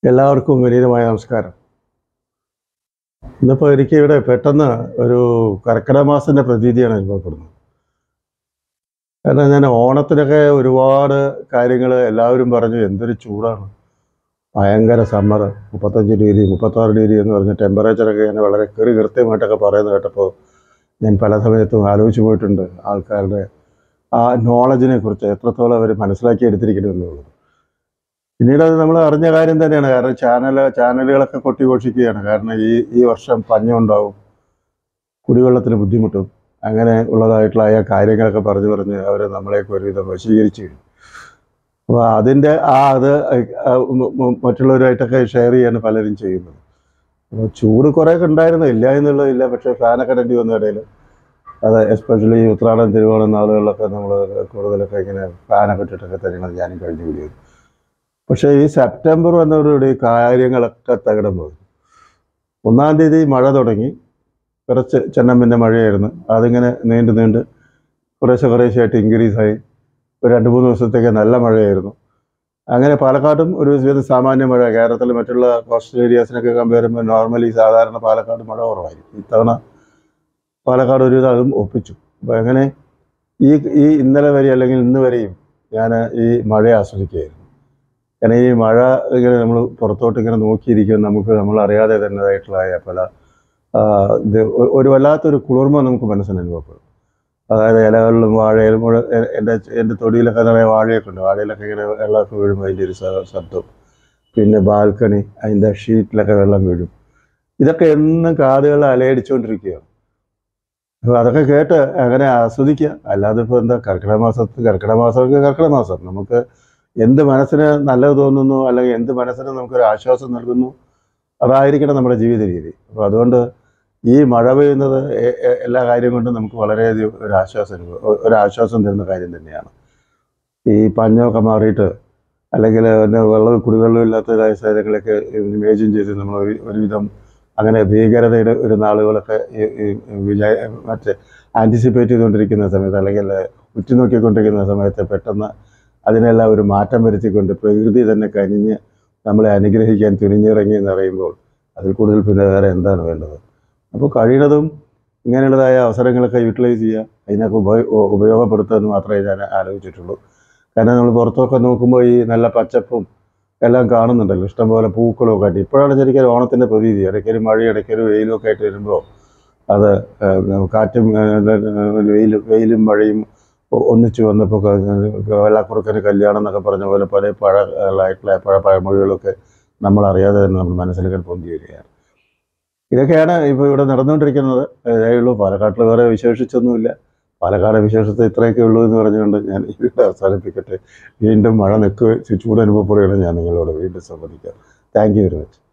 എല്ലാവർക്കും വിനീതമായ നമസ്കാരം ഇന്നിപ്പോൾ എനിക്ക് ഇവിടെ പെട്ടെന്ന് ഒരു കർക്കിടക മാസത്തിൻ്റെ പ്രതീതിയാണ് അനുഭവപ്പെടുന്നത് കാരണം ഞാൻ ഓണത്തിനൊക്കെ ഒരുപാട് കാര്യങ്ങൾ എല്ലാവരും പറഞ്ഞു എന്തൊരു ചൂടാണ് ഭയങ്കര സമ്മർ മുപ്പത്തഞ്ച് ഡിഗ്രി മുപ്പത്താറ് ഡിഗ്രി എന്ന് പറഞ്ഞ ടെമ്പറേച്ചറൊക്കെ ഇങ്ങനെ വളരെ കൃറി കൃത്യമായിട്ടൊക്കെ പറയുന്നത് കേട്ടപ്പോൾ ഞാൻ പല സമയത്തും ആലോചിച്ച് പോയിട്ടുണ്ട് ആൾക്കാരുടെ ആ നോളജിനെ കുറിച്ച് എത്രത്തോളം അവർ മനസ്സിലാക്കി എടുത്തിരിക്കുന്നു എന്നുള്ളത് പിന്നീട് അത് നമ്മൾ അറിഞ്ഞ കാര്യം തന്നെയാണ് കാരണം ചാനൽ ചാനലുകളൊക്കെ കൊട്ടിഘോഷിക്കുകയാണ് കാരണം ഈ ഈ വർഷം പഞ്ഞുണ്ടാവും കുടിവെള്ളത്തിന് ബുദ്ധിമുട്ടും അങ്ങനെ ഉള്ളതായിട്ടുള്ള ആ കാര്യങ്ങളൊക്കെ പറഞ്ഞു പറഞ്ഞ് അവർ നമ്മളെയൊക്കെ ഒരുവിധം വശീകരിച്ചു കഴിഞ്ഞു അപ്പോൾ അതിൻ്റെ ആ അത് ആ മ- മ- മറ്റുള്ളവരായിട്ടൊക്കെ ഷെയർ ചെയ്യാണ് പലരും ചെയ്യുന്നത് അപ്പോൾ ചൂട് കുറേയൊക്കെ ഉണ്ടായിരുന്നു ഇല്ല എന്നുള്ളതില്ല പക്ഷേ ഫാനൊക്കെ ഇടേണ്ടി വന്ന ഇടയിൽ അത് എസ്പെഷ്യലി ഉത്രാടം തിരുവോണം നാളുകളിലൊക്കെ നമ്മൾ കൂടുതലൊക്കെ ഇങ്ങനെ ഫാനൊക്കെ ഇട്ടിട്ടൊക്കെ തന്നെയാണ് ഞാനും കഴിഞ്ഞു കൂടിയത് പക്ഷേ ഈ സെപ്റ്റംബർ വന്നവരുടെ ഈ കാര്യങ്ങളൊക്കെ തകിടം പോയി ഒന്നാം തീയതി മഴ തുടങ്ങി കുറച്ച് ചെന്നമ്പിൻ്റെ മഴയായിരുന്നു അതിങ്ങനെ നീണ്ട് നീണ്ട് കുറേശ്ശെ കുറേശ്ശെയായിട്ട് ഇൻക്രീസ് ആയി ഒരു രണ്ട് മൂന്ന് ദിവസത്തേക്ക് നല്ല മഴയായിരുന്നു അങ്ങനെ പാലക്കാടും ഒരു വിധം സാമാന്യ മഴ കേരളത്തിൽ മറ്റുള്ള കോസ്റ്റൽ ഏരിയാസിനൊക്കെ കമ്പയർ ചെയ്യുമ്പോൾ നോർമലി സാധാരണ പാലക്കാട് മഴ കുറവായിരിക്കും ഇത്തവണ പാലക്കാട് ഒരുവിധം അതും ഒപ്പിച്ചു അപ്പോൾ അങ്ങനെ ഈ ഈ ഇന്നലെ വരെ അല്ലെങ്കിൽ ഇന്ന് വരെയും ഞാൻ ഈ മഴ ആസ്വദിക്കുകയായിരുന്നു കാരണം ഈ മഴ ഇങ്ങനെ നമ്മൾ പുറത്തോട്ട് ഇങ്ങനെ നോക്കിയിരിക്കും നമുക്ക് നമ്മൾ അറിയാതെ തന്നതായിട്ടുള്ള പല ആ, ഇത് ഒ- ഒരു വല്ലാത്തൊരു കുളിർമ നമുക്ക് മനസ്സിന് അനുഭവപ്പെടും അതായത് ഇലകളിലും വാഴയിലും കൂടെ എ- എൻ്റെ എൻ്റെ തൊടിയിലൊക്കെ നിറയെ വാഴയൊക്കെ ഉണ്ട് വാഴയിലൊക്കെ ഇങ്ങനെ വെള്ളമൊക്കെ വീഴുമ്പോൾ അതിൻ്റെ ഒരു ശ- ശബ്ദം പിന്നെ ബാൽക്കണി അതിൻ്റെ ഷീറ്റിലൊക്കെ വെള്ളം വീഴും ഇതൊക്കെ എന്നും കാതുകളിൽ അലയടിച്ചുകൊണ്ടിരിക്കുകയാണ് അപ്പോൾ അതൊക്കെ കേട്ട് അങ്ങനെ ആസ്വദിക്കുക അല്ലാതെ ഇപ്പോൾ എന്താ കർക്കിടക മാസത്ത് കർക്കിടക മാസമൊക്കെ കർക്കിടക മാസം നമുക്ക് എന്ത് മനസ്സിന് നല്ലത് തോന്നുന്നു അല്ലെങ്കിൽ എന്ത് മനസ്സിന് നമുക്കൊരു ആശ്വാസം നൽകുന്നു അതായിരിക്കണം നമ്മുടെ ജീവിത രീതി അപ്പോൾ അതുകൊണ്ട് ഈ മഴ പെയ്യുന്നത് എ- എ- എല്ലാ കാര്യം കൊണ്ടും നമുക്ക് വളരെയധികം ഒരു ആശ്വാസം അനുഭവ- ഒരു ആശ്വാസം തരുന്ന കാര്യം തന്നെയാണ് ഈ പഞ്ഞമൊക്കെ മാറിയിട്ട് അല്ലെങ്കിൽ പിന്നെ വെള്ളം കുടിവെള്ളം ഇല്ലാത്തതായ സ്ഥലങ്ങളൊക്കെ ഇമേജിൻ ചെയ്ത് നമ്മൾ ഒരു ഒരുവിധം അങ്ങനെ ഭീകരതയുടെ ഒരു നാളുകളൊക്കെ ഈ- ഈ വിചാ മറ്റേ ആൻറ്റിസിപ്പേറ്റ് ചെയ്തുകൊണ്ടിരിക്കുന്ന സമയത്ത് അല്ലെങ്കിൽ ഉറ്റുനോക്കിക്കൊണ്ടിരിക്കുന്ന സമയത്ത് പെട്ടെന്ന് അതിനെല്ലാം ഒരു മാറ്റം വരുത്തിക്കൊണ്ട് പ്രകൃതി തന്നെ കനിഞ്ഞ് നമ്മളെ അനുഗ്രഹിക്കാൻ തുനിഞ്ഞിറങ്ങി എന്ന് പറയുമ്പോൾ അതിൽ കൂടുതൽ പിന്നെ വേറെ എന്താണ് വേണ്ടത് അപ്പോൾ കഴിയുന്നതും ഇങ്ങനെയുള്ളതായ അവസരങ്ങളൊക്കെ യൂട്ടിലൈസ് ചെയ്യുക അതിനൊക്കെ ഉപയോ ഉപയോഗപ്പെടുത്തുക എന്ന് മാത്രമേ ഞാൻ ആലോചിച്ചിട്ടുള്ളൂ കാരണം നമ്മൾ പുറത്തൊക്കെ നോക്കുമ്പോൾ ഈ നല്ല പച്ചപ്പും എല്ലാം കാണുന്നുണ്ടല്ലോ ഇഷ്ടംപോലെ പൂക്കളും ഒക്കെ ആയിട്ട് ഇപ്പോഴാണ് ശരിക്കും ഓണത്തിൻ്റെ പ്രതീതി ഇടയ്ക്കൊരു മഴ ഇടയ്ക്കൊരു വെയിലും ഒക്കെ ആയിട്ട് വരുമ്പോൾ അത് ഏഹ്, കാറ്റും ഏഹ്, വെയിലും വെയിലും മഴയും ഒ- ഒന്നിച്ച് വന്നപ്പോൾ ക- വെള്ളക്കുറുക്കന് കല്യാണം എന്നൊക്കെ പറഞ്ഞ പോലെ പല പഴങ്ങളായിട്ടുള്ള പഴ പഴമൊഴികളൊക്കെ നമ്മൾ അറിയാതെ തന്നെ നമ്മുടെ മനസ്സിലേക്ക് പൊന്തി വരികയാണ് ഇതൊക്കെയാണ് ഇപ്പോൾ ഇവിടെ നടന്നുകൊണ്ടിരിക്കുന്നത് ഇതേ ഉള്ളൂ പാലക്കാട്ടിൽ വേറെ വിശേഷിച്ചൊന്നുമില്ല പാലക്കാട് വിശേഷത്തെ ഇത്രയൊക്കെ ഉള്ളൂ എന്ന് പറഞ്ഞുകൊണ്ട് ഞാൻ ഇവിടെ അവസാനിപ്പിക്കട്ടെ വീണ്ടും മഴ നിൽക്കുക ചൂട് അനുഭവപ്പെടുകയാണ് ഞാൻ നിങ്ങളോട് വീണ്ടും സംവദിക്കാം താങ്ക് യു വെരി മച്ച്